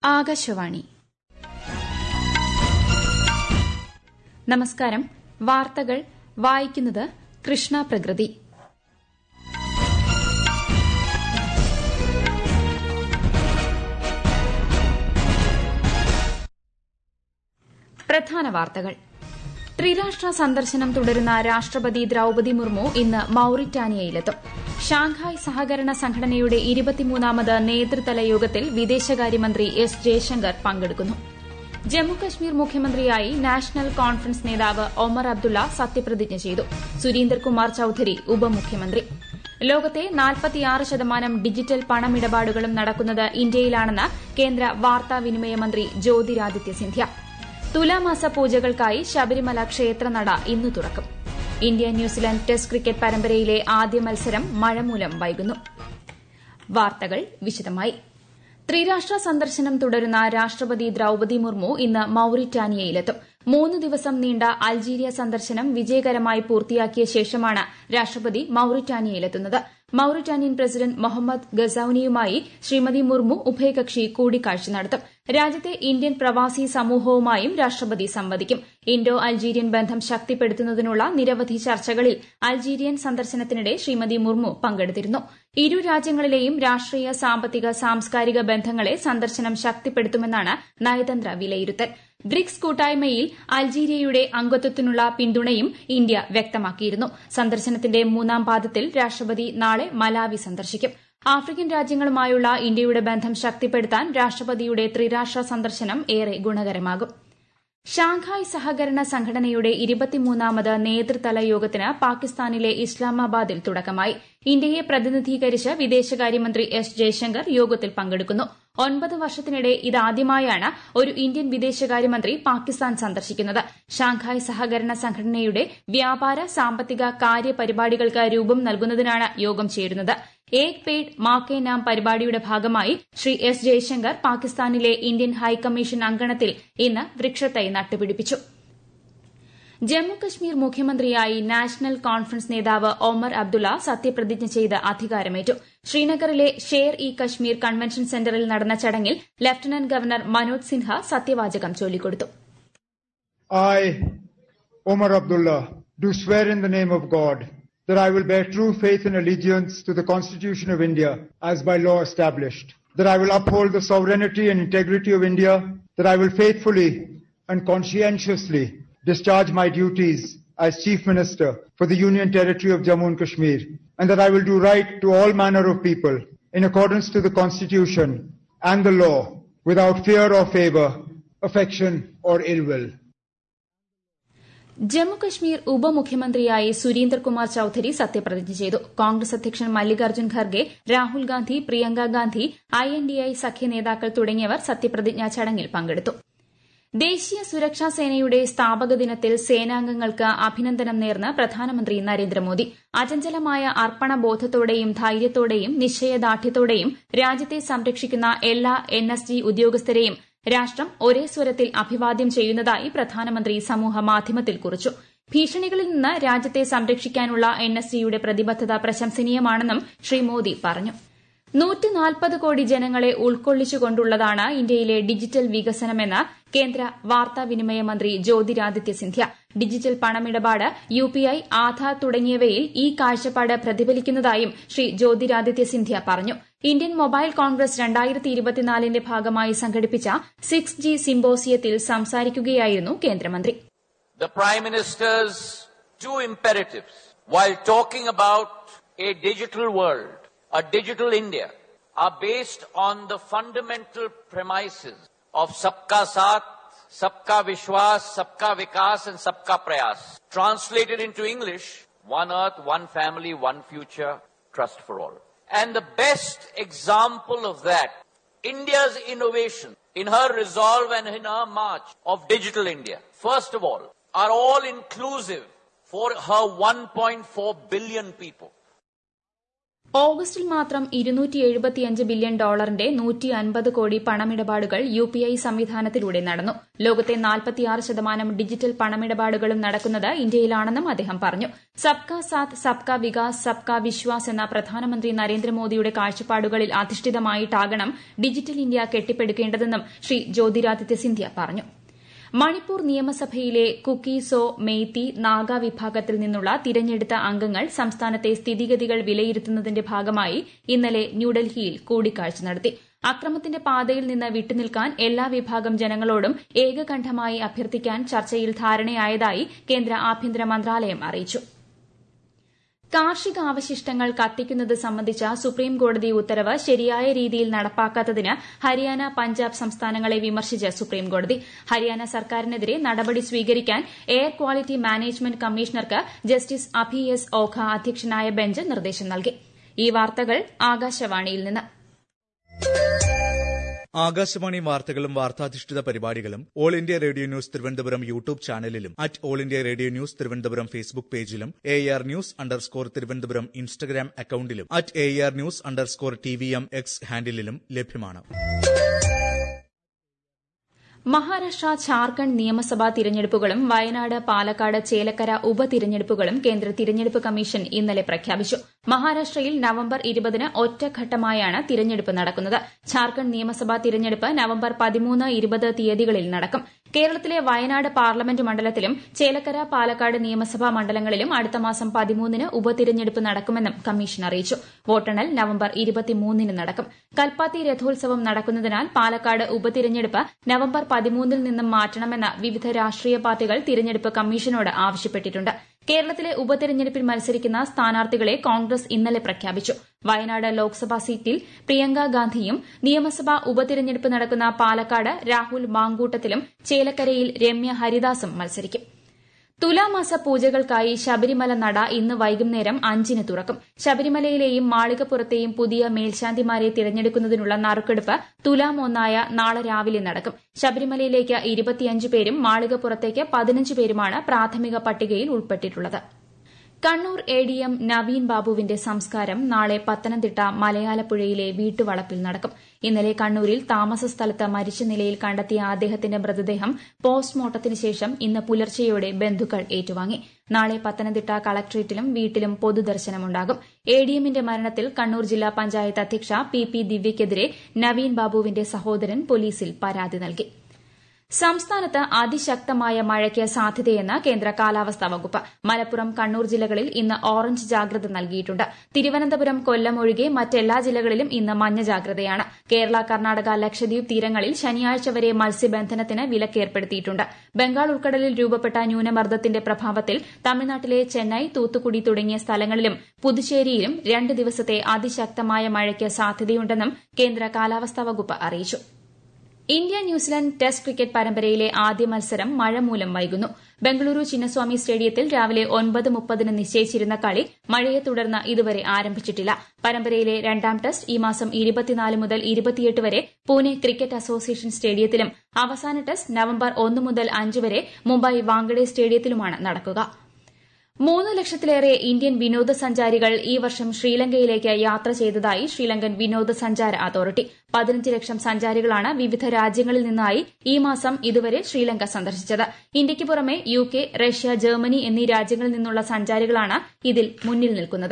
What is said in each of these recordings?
ആകാശവാണി നമസ്കാരം വാർത്തകൾ വായിക്കുന്നത് കൃഷ്ണ പ്രകൃതി പ്രധാന വാർത്തകൾ ത്രിരാഷ്ട്ര സന്ദർശനം തുടരുന്ന രാഷ്ട്രപതി ദ്രൌപതി മുർമു ഇന്ന് മൌറിറ്റാനിയയിലെത്തും ഷാങ്ഹായ് സഹകരണ സംഘടനയുടെ ഇരുപത്തിമൂന്നാമത് നേതൃതല യോഗത്തിൽ വിദേശകാര്യമന്ത്രി എസ് ജയശങ്കർ പങ്കെടുക്കുന്നു ജമ്മുകശ്മീർ മുഖ്യമന്ത്രിയായി നാഷണൽ കോൺഫറൻസ് നേതാവ് ഒമർ അബ്ദുള്ള സത്യപ്രതിജ്ഞ ചെയ്തു സുരീന്ദർകുമാർ ചൌധരി ഉപമുഖ്യമന്ത്രി ലോകത്തെ നാൽപ്പത്തിയാറ് ശതമാനം ഡിജിറ്റൽ പണമിടപാടുകളും നടക്കുന്നത് ഇന്ത്യയിലാണെന്ന് കേന്ദ്ര വാർത്താവിനിമയ മന്ത്രി ജ്യോതിരാദിത്യ സിന്ധ്യ തുലാമാസ പൂജകൾക്കായി ശബരിമല ക്ഷേത്രനട ഇന്ന് തുറക്കും ഇന്ത്യ ന്യൂസിലാന്റ് ടെസ്റ്റ് ക്രിക്കറ്റ് പരമ്പരയിലെ ആദ്യ മത്സരം മഴ മൂലം വൈകുന്നു വാർത്തകൾ വിശദമായി ത്രിരാഷ്ട്ര സന്ദർശനം തുടരുന്ന രാഷ്ട്രപതി ദ്രൌപതി മുർമു ഇന്ന് മൌറിറ്റാനിയയിലെത്തും മൂന്ന് ദിവസം നീണ്ട അൾജീരിയ സന്ദർശനം വിജയകരമായി പൂർത്തിയാക്കിയ ശേഷമാണ് രാഷ്ട്രപതി മൌറിറ്റാനിയയിലെത്തുന്നത് മൌറിറ്റാനിയൻ പ്രസിഡന്റ് മൊഹമ്മദ് ഗസൌനിയുമായി ശ്രീമതി മുർമു ഉഭയകക്ഷി കൂടിക്കാഴ്ച നടത്തും രാജ്യത്തെ ഇന്ത്യൻ പ്രവാസി സമൂഹവുമായും രാഷ്ട്രപതി സംവദിക്കും ഇൻഡോ അൾജീരിയൻ ബന്ധം ശക്തിപ്പെടുത്തുന്നതിനുള്ള നിരവധി ചർച്ചകളിൽ അൾജീരിയൻ സന്ദർശനത്തിനിടെ ശ്രീമതി മുർമു പങ്കെടുത്തിരുന്നു ഇരു രാജ്യങ്ങളിലെയും രാഷ്ട്രീയ സാമ്പത്തിക സാംസ്കാരിക ബന്ധങ്ങളെ സന്ദർശനം ശക്തിപ്പെടുത്തുമെന്നാണ് നയതന്ത്ര വിലയിരുത്തൽ ബ്രിക്സ് കൂട്ടായ്മയിൽ അൾജീരിയയുടെ അംഗത്വത്തിനുള്ള പിന്തുണയും ഇന്ത്യ വ്യക്തമാക്കിയിരുന്നു സന്ദർശനത്തിന്റെ മൂന്നാം പാദത്തിൽ രാഷ്ട്രപതി നാളെ മലാവി സന്ദർശിക്കും ആഫ്രിക്കൻ രാജ്യങ്ങളുമായുള്ള ഇന്ത്യയുടെ ബന്ധം ശക്തിപ്പെടുത്താൻ രാഷ്ട്രപതിയുടെ ത്രിരാഷ്ട്ര സന്ദർശനം ഏറെ ഗുണകരമാകും ഷാങ്ഹായ് സഹകരണ സംഘടനയുടെ ഇരുപത്തിമൂന്നാമത് നേതൃതല യോഗത്തിന് പാകിസ്ഥാനിലെ ഇസ്ലാമാബാദിൽ തുടക്കമായി ഇന്ത്യയെ പ്രതിനിധീകരിച്ച് വിദേശകാര്യമന്ത്രി എസ് ജയശങ്കർ യോഗത്തിൽ പങ്കെടുക്കുന്നു ഒൻപത് വർഷത്തിനിടെ ഇതാദ്യമായാണ് ഒരു ഇന്ത്യൻ വിദേശകാര്യമന്ത്രി പാകിസ്ഥാൻ സന്ദർശിക്കുന്നത് ഷാങ്ഹായ് സഹകരണ സംഘടനയുടെ വ്യാപാര സാമ്പത്തിക കാര്യപരിപാടികൾക്ക് രൂപം നൽകുന്നതിനാണ് യോഗം ചേരുന്നത് ഏക് പേഡ് മാ കെ നാം പരിപാടിയുടെ ഭാഗമായി ശ്രീ എസ് ജയശങ്കർ പാകിസ്ഥാനിലെ ഇന്ത്യൻ ഹൈക്കമ്മീഷൻ അങ്കണത്തിൽ ഇന്ന് വൃക്ഷത്തൈ നട്ടുപിടിപ്പിച്ചു ജമ്മുകശ്മീർ മുഖ്യമന്ത്രിയായി നാഷണൽ കോൺഫറൻസ് നേതാവ് ഒമർ അബ്ദുള്ള സത്യപ്രതിജ്ഞ ചെയ്ത് അധികാരമേറ്റു ശ്രീനഗറിലെ ഷേർ ഇ കശ്മീർ കൺവെൻഷൻ സെന്ററിൽ നടന്ന ചടങ്ങിൽ ലഫ്റ്റനന്റ് ഗവർണർ മനോജ് സിൻഹ സത്യവാചകം ചൊല്ലിക്കൊടുത്തു I, Omar Abdullah, do swear in the name of God that I will bear true faith and allegiance to the Constitution of India as by law established, that I will uphold the sovereignty and integrity of India, that I will faithfully and conscientiously discharge my duties as Chief Minister for the Union Territory of Jammu and Kashmir, and that I will do right to all manner of people in accordance to the Constitution and the law without fear or favor, affection or ill will. Jammu Kashmir ഉപമുഖ്യമന്ത്രിയായി സുരീന്ദർകുമാർ Chaudhary സത്യപ്രതിജ്ഞ ചെയ്തു കോൺഗ്രസ് അധ്യക്ഷൻ Mallikarjun Kharge Rahul Gandhi Priyanka Gandhi I N D I സഖ്യ നേതാക്കൾ തുടങ്ങിയവർ സത്യപ്രതിജ്ഞാ ചടങ്ങിൽ പങ്കെടുത്തു ദേശീയ സുരക്ഷാ സേനയുടെ സ്ഥാപക ദിനത്തിൽ സേനാംഗങ്ങൾക്ക് അഭിനന്ദനം നേർന്ന് പ്രധാനമന്ത്രി നരേന്ദ്രമോദി അചഞ്ചലമായ അർപ്പണബോധത്തോടെയും ധൈര്യത്തോടെയും നിശ്ചയദാർഢ്യത്തോടെയും രാജ്യത്തെ സംരക്ഷിക്കുന്ന എല്ലാ എൻ എസ് ജി ഉദ്യോഗസ്ഥരെയും രാഷ്ട്രം ഒരേ സ്വരത്തിൽ അഭിവാദ്യം ചെയ്യുന്നതായി പ്രധാനമന്ത്രി സമൂഹ മാധ്യമത്തിൽ കുറിച്ചു ഭീഷണികളിൽ നിന്ന് രാജ്യത്തെ സംരക്ഷിക്കാനുള്ള എൻ എസ് ജിയുടെ പ്രതിബദ്ധത പ്രശംസനീയമാണെന്നും ശ്രീ മോദി പറഞ്ഞു നൂറ്റിനാൽപ്പത് കോടി ജനങ്ങളെ ഉൾക്കൊള്ളിച്ചുകൊണ്ടുള്ളതാണ് ഇന്ത്യയിലെ ഡിജിറ്റൽ വികസനമെന്ന് കേന്ദ്ര വാർത്താവിനിമയ മന്ത്രി ജ്യോതിരാദിത്യ സിന്ധ്യ ഡിജിറ്റൽ പണമിടപാട് യു പി ഐ ആധാർ തുടങ്ങിയവയിൽ ഈ കാഴ്ചപ്പാട് പ്രതിഫലിക്കുന്നതായും ശ്രീ ജ്യോതിരാദിത്യ സിന്ധ്യ പറഞ്ഞു ഇന്ത്യൻ മൊബൈൽ കോൺഗ്രസ് രണ്ടായിരത്തി ഇരുപത്തിനാലിന്റെ ഭാഗമായി സംഘടിപ്പിച്ച സിക്സ് ജി സിംബോസിയത്തിൽ സംസാരിക്കുകയായിരുന്നു കേന്ദ്രമന്ത്രി The Prime Minister's two imperatives while talking about a digital world, a digital India, are based on the fundamental premises of Sabka Saath, Sabka Vishwas, Sabka Vikas and Sabka Prayas. Translated into English, one earth, one family, one future, trust for all. And the best example of that, India's innovation in her resolve and in her march of digital India, first of all, are all inclusive for her 1.4 billion people. ഓഗസ്റ്റിൽ മാത്രം ഇരുന്നൂറ്റി എഴുപത്തിയഞ്ച് billion ഡോളറിന്റെ നൂറ്റി അൻപത് കോടി പണമിടപാടുകൾ U P I സംവിധാനത്തിലൂടെ നടന്നു ലോകത്തെ നാൽപ്പത്തിയാറ് ശതമാനം ഡിജിറ്റൽ പണമിടപാടുകളും നടക്കുന്നത് ഇന്ത്യയിലാണെന്നും അദ്ദേഹം പറഞ്ഞു സബ്കാ സാത്ത് സബ്കാ വികാസ് സബ്കാ വിശ്വാസ് എന്ന പ്രധാനമന്ത്രി നരേന്ദ്രമോദിയുടെ കാഴ്ചപ്പാടുകളിൽ അധിഷ്ഠിതമായിട്ടാകണം ഡിജിറ്റൽ ഇന്ത്യ കെട്ടിപ്പടുക്കേണ്ടതെന്നും ശ്രീ ജ്യോതിരാദിത്യ സിന്ധ്യ പറഞ്ഞു മണിപ്പൂർ നിയമസഭയിലെ കുക്കീസോ മെയ്തി നാഗ വിഭാഗത്തിൽ നിന്നുള്ള തിരഞ്ഞെടുത്ത അംഗങ്ങൾ സംസ്ഥാനത്തെ സ്ഥിതിഗതികൾ വിലയിരുത്തുന്നതിന്റെ ഭാഗമായി ഇന്നലെ ന്യൂഡൽഹിയിൽ കൂടിക്കാഴ്ച നടത്തി അക്രമത്തിന്റെ പാതയിൽ നിന്ന് വിട്ടുനിൽക്കാൻ എല്ലാ വിഭാഗം ജനങ്ങളോടും ഏകകണ്ഠമായി അഭ്യർത്ഥിക്കാൻ ചർച്ചയിൽ ധാരണയായതായി കേന്ദ്ര ആഭ്യന്തര മന്ത്രാലയം അറിയിച്ചു കാർഷിക അവശിഷ്ടങ്ങൾ കത്തിക്കുന്നത് സംബന്ധിച്ച സുപ്രീംകോടതി ഉത്തരവ് ശരിയായ രീതിയിൽ നടപ്പാക്കാത്തതിന് ഹരിയാന പഞ്ചാബ് സംസ്ഥാനങ്ങളെ വിമർശിച്ച് സുപ്രീംകോടതി ഹരിയാന സർക്കാരിനെതിരെ നടപടി സ്വീകരിക്കാൻ എയർ ക്വാളിറ്റി മാനേജ്മെന്റ് കമ്മീഷണർക്ക് ജസ്റ്റിസ് അഭി എസ് ഓഖ അധ്യക്ഷനായ ബെഞ്ച് നിർദ്ദേശം നൽകി ഈ വാർത്തകൾ ആകാശവാണിയിൽ നിന്ന് ആകാശവാണി വാർത്തകളും വാർത്താധിഷ്ഠിത പരിപാടികളും All India Radio news Thiruvananthapuram YouTube ചാനലിലും at All India Radio news Thiruvananthapuram Facebook പേജിലും A R news underscore Thiruvananthapuram Instagram അക്കൌണ്ടിലും at A R news underscore T V M X ഹാൻഡിലും ലഭ്യമാണ് മഹാരാഷ്ട്ര ഝാർഖണ്ഡ് നിയമസഭാ തിരഞ്ഞെടുപ്പുകളും വയനാട് പാലക്കാട് ചേലക്കര ഉപതിരഞ്ഞെടുപ്പുകളും കേന്ദ്ര തിരഞ്ഞെടുപ്പ് കമ്മീഷൻ ഇന്നലെ പ്രഖ്യാപിച്ചു മഹാരാഷ്ട്രയിൽ നവംബർ ഇരുപതിന് ഒറ്റഘട്ടമായാണ് തിരഞ്ഞെടുപ്പ് നടക്കുന്നത് ഝാർഖണ്ഡ് നിയമസഭാ തിരഞ്ഞെടുപ്പ് നവംബർ പതിമൂന്ന് ഇരുപത് തീയതികളിൽ നടക്കും കേരളത്തിലെ വയനാട് പാർലമെന്റ് മണ്ഡലത്തിലും ചേലക്കര പാലക്കാട് നിയമസഭാ മണ്ഡലങ്ങളിലും അടുത്ത മാസം പതിമൂന്നിന് ഉപതിരഞ്ഞെടുപ്പ് നടക്കുമെന്നും കമ്മീഷൻ അറിയിച്ചു വോട്ടെണ്ണൽ നവംബർ ഇരുപത്തിമൂന്നിന് നടക്കും കൽപ്പാത്തി രഥോത്സവം നടക്കുന്നതിനാൽ പാലക്കാട് ഉപതിരഞ്ഞെടുപ്പ് നവംബർ പതിമൂന്നിൽ നിന്നും മാറ്റണമെന്ന് വിവിധ രാഷ്ട്രീയ പാർട്ടികൾ തിരഞ്ഞെടുപ്പ് കമ്മീഷനോട് ആവശ്യപ്പെട്ടിട്ടുണ്ട് കേരളത്തിലെ ഉപതെരഞ്ഞെടുപ്പിൽ മത്സരിക്കുന്ന സ്ഥാനാർത്ഥികളെ കോൺഗ്രസ് ഇന്നലെ പ്രഖ്യാപിച്ചു വയനാട് ലോക്സഭാ സീറ്റിൽ പ്രിയങ്ക ഗാന്ധിയും നിയമസഭാ ഉപതെരഞ്ഞെടുപ്പ് നടക്കുന്ന പാലക്കാട് രാഹുൽ മാങ്കൂട്ടത്തിലും ചേലക്കരയിൽ രമ്യ ഹരിദാസും മത്സരിക്കും തുലാമാസ പൂജകൾക്കായി ശബരിമല നട ഇന്ന് വൈകുന്നേരം അഞ്ചിന് തുറക്കും ശബരിമലയിലെയും മാളികപ്പുറത്തെയും പുതിയ മേൽശാന്തിമാരെ തിരഞ്ഞെടുക്കുന്നതിനുള്ള നറുക്കെടുപ്പ് തുലാം ഒന്നായ നാളെ രാവിലെ നടക്കും ശബരിമലയിലേക്ക് ഇരുപത്തിയഞ്ച് പേരും മാളികപ്പുറത്തേക്ക് പതിനഞ്ച് പേരുമാണ് പ്രാഥമിക പട്ടികയിൽ ഉൾപ്പെട്ടിട്ടുള്ളത് Kannur A D M Naveen ബാബുവിന്റെ സംസ്കാരം നാളെ പത്തനംതിട്ട മലയാലപ്പുഴയിലെ വീട്ടുവളപ്പിൽ നടക്കും ഇന്നലെ കണ്ണൂരിൽ താമസ സ്ഥലത്ത് മരിച്ച നിലയിൽ കണ്ടെത്തിയ അദ്ദേഹത്തിന്റെ മൃതദേഹം പോസ്റ്റ്മോർട്ടത്തിന് ശേഷം ഇന്ന് പുലർച്ചെയോടെ ബന്ധുക്കൾ ഏറ്റുവാങ്ങി നാളെ പത്തനംതിട്ട കളക്ട്രേറ്റിലും വീട്ടിലും പൊതുദർശനമുണ്ടാകും എ ഡി എമ്മിന്റെ മരണത്തിൽ കണ്ണൂർ ജില്ലാ പഞ്ചായത്ത് അധ്യക്ഷ പി പി ദിവ്യയ്ക്കെതിരെ നവീൻ ബാബുവിന്റെ സഹോദരൻ പോലീസിൽ പരാതി നൽകി സംസ്ഥാനത്ത് അതിശക്തമായ മഴയ്ക്ക് സാധ്യതയെന്ന് കേന്ദ്ര കാലാവസ്ഥാ വകുപ്പ് മലപ്പുറം കണ്ണൂർ ജില്ലകളിൽ ഇന്ന് ഓറഞ്ച് ജാഗ്രത നൽകിയിട്ടുണ്ട് തിരുവനന്തപുരം കൊല്ലം ഒഴികെ മറ്റെല്ലാ ജില്ലകളിലും ഇന്ന് മഞ്ഞ ജാഗ്രതയാണ് കേരള കർണാടക ലക്ഷദ്വീപ് തീരങ്ങളിൽ ശനിയാഴ്ച വരെ മത്സ്യബന്ധനത്തിന് വിലക്കേർപ്പെടുത്തിയിട്ടുണ്ട് ബംഗാൾ ഉൾക്കടലിൽ രൂപപ്പെട്ട ന്യൂനമർദ്ദത്തിന്റെ പ്രഭാവത്തിൽ തമിഴ്നാട്ടിലെ ചെന്നൈ തൂത്തുക്കുടി തുടങ്ങിയ സ്ഥലങ്ങളിലും പുതുച്ചേരിയിലും രണ്ട് ദിവസത്തെ അതിശക്തമായ മഴയ്ക്ക് സാധ്യതയുണ്ടെന്നും കേന്ദ്ര കാലാവസ്ഥാ വകുപ്പ് അറിയിച്ചു ഇന്ത്യ ന്യൂസിലൻഡ് ടെസ്റ്റ് ക്രിക്കറ്റ് പരമ്പരയിലെ ആദ്യ മത്സരം മഴ മൂലം വൈകുന്നു ബംഗളൂരു ചിന്നസ്വാമി സ്റ്റേഡിയത്തിൽ രാവിലെ ഒൻപത് മുപ്പതിന് നിശ്ചയിച്ചിരുന്ന കളി മഴയെ തുടർന്ന് ഇതുവരെ ആരംഭിച്ചിട്ടില്ല പരമ്പരയിലെ രണ്ടാം ടെസ്റ്റ് ഈ മാസം ഇരുപത്തിനാല് മുതൽ ഇരുപത്തിയെട്ട് വരെ പൂനെ ക്രിക്കറ്റ് അസോസിയേഷൻ സ്റ്റേഡിയത്തിലും അവസാന ടെസ്റ്റ് നവംബർ ഒന്ന് മുതൽ അഞ്ച് വരെ മുംബൈ വാങ്കഡെ സ്റ്റേഡിയത്തിലുമാണ് നടക്കുക മൂന്ന് ലക്ഷത്തിലേറെ ഇന്ത്യൻ വിനോദസഞ്ചാരികൾ ഈ വർഷം ശ്രീലങ്കയിലേക്ക് യാത്ര ചെയ്തതായി ശ്രീലങ്കൻ വിനോദസഞ്ചാര അതോറിറ്റി പതിനഞ്ച് ലക്ഷം സഞ്ചാരികളാണ് വിവിധ രാജ്യങ്ങളിൽ നിന്നായി ഈ മാസം ഇതുവരെ ശ്രീലങ്ക സന്ദർശിച്ചത് ഇന്ത്യയ്ക്ക് പുറമെ യു കെ റഷ്യ ജർമ്മനി എന്നീ രാജ്യങ്ങളിൽ നിന്നുള്ള സഞ്ചാരികളാണ് ഇതിൽ മുന്നിൽ നിൽക്കുന്നത്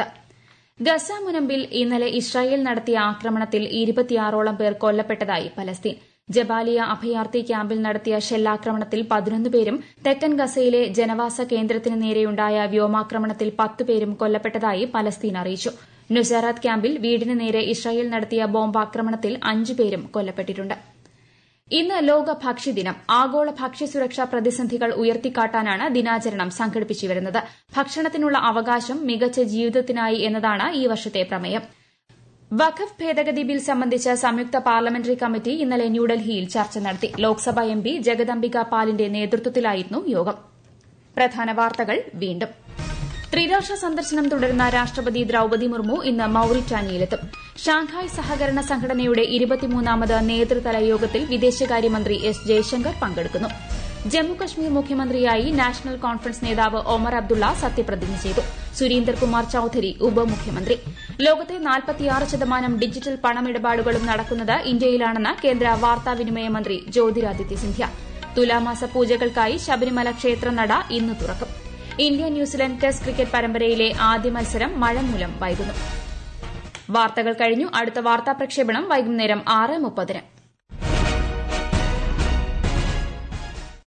ഗസ മുനമ്പിൽ ഇന്നലെ ഇസ്രായേൽ നടത്തിയ ആക്രമണത്തിൽ ഇരുപത്തിയാറോളം പേർ കൊല്ലപ്പെട്ടതായി പലസ്തീൻ ജബാലിയ അഭയാർത്ഥി ക്യാമ്പിൽ നടത്തിയ ഷെല്ലാക്രമണത്തിൽ പതിനൊന്ന് പേരും തെക്കൻ ഗസയിലെ ജനവാസ കേന്ദ്രത്തിന് നേരെയുണ്ടായ വ്യോമാക്രമണത്തിൽ പത്ത് പേരും കൊല്ലപ്പെട്ടതായി പലസ്തീൻ അറിയിച്ചു നുസറാത്ത് ക്യാമ്പിൽ വീടിന് നേരെ ഇസ്രായേൽ നടത്തിയ ബോംബാക്രമണത്തിൽ അഞ്ചു പേരും കൊല്ലപ്പെട്ടിട്ടുണ്ട് ഇന്ന് ലോക ഭക്ഷ്യദിനം ആഗോള ഭക്ഷ്യസുരക്ഷാ പ്രതിസന്ധികൾ ഉയർത്തിക്കാട്ടാനാണ് ദിനാചരണം സംഘടിപ്പിച്ചുവരുന്നത് ഭക്ഷണത്തിനുള്ള അവകാശം മികച്ച ജീവിതത്തിനായി എന്നതാണ് ഈ വർഷത്തെ പ്രമേയം വഖഫ് ഭേദഗതി ബിൽ സംബന്ധിച്ച് സംയുക്ത പാർലമെന്ററി കമ്മിറ്റി ഇന്നലെ ന്യൂഡൽഹിയിൽ ചർച്ച നടത്തി ലോക്സഭാ എം പി ജഗദംബിക പാലിന്റെ നേതൃത്വത്തിലായിരുന്നു യോഗം പ്രധാന വാർത്തകൾ വീണ്ടും ത്രിരാഷ്ട്ര സന്ദർശനം തുടരുന്ന രാഷ്ട്രപതി ദ്രൌപതി മുർമു ഇന്ന് മൌറിറ്റാനിയയിലെത്തും ഷാങ്ഹായ് സഹകരണ സംഘടനയുടെ ഇരുപത്തിമൂന്നാമത് നേതൃതല യോഗത്തിൽ വിദേശകാര്യമന്ത്രി എസ് ജയശങ്കർ പങ്കെടുക്കുന്നു ജമ്മുകശ്മീർ മുഖ്യമന്ത്രിയായി നാഷണൽ കോൺഫറൻസ് നേതാവ് ഒമർ അബ്ദുള്ള സത്യപ്രതിജ്ഞ ചെയ്തു സുരീന്ദർ കുമാർ ചൌധരി ഉപമുഖ്യമന്ത്രി ലോകത്തെ നാൽപ്പത്തിയാറ് ശതമാനം ഡിജിറ്റൽ പണമിടപാടുകളും നടക്കുന്നത് ഇന്ത്യയിലാണെന്ന് കേന്ദ്ര വാർത്താവിനിമയ മന്ത്രി ജ്യോതിരാദിത്യ സിന്ധ്യ തുലാമാസ പൂജകൾക്കായി ശബരിമല ക്ഷേത്രനട ഇന്ന് തുറക്കും ഇന്ത്യ ന്യൂസിലൻഡ് ടെസ്റ്റ് ക്രിക്കറ്റ് പരമ്പരയിലെ ആദ്യ മത്സരം മഴ മൂലം വൈകുന്നു വാർത്തകൾ കഴിഞ്ഞു അടുത്ത വാർത്താ പ്രക്ഷേപണം വൈകുന്നേരം ആറ് മുപ്പതിന്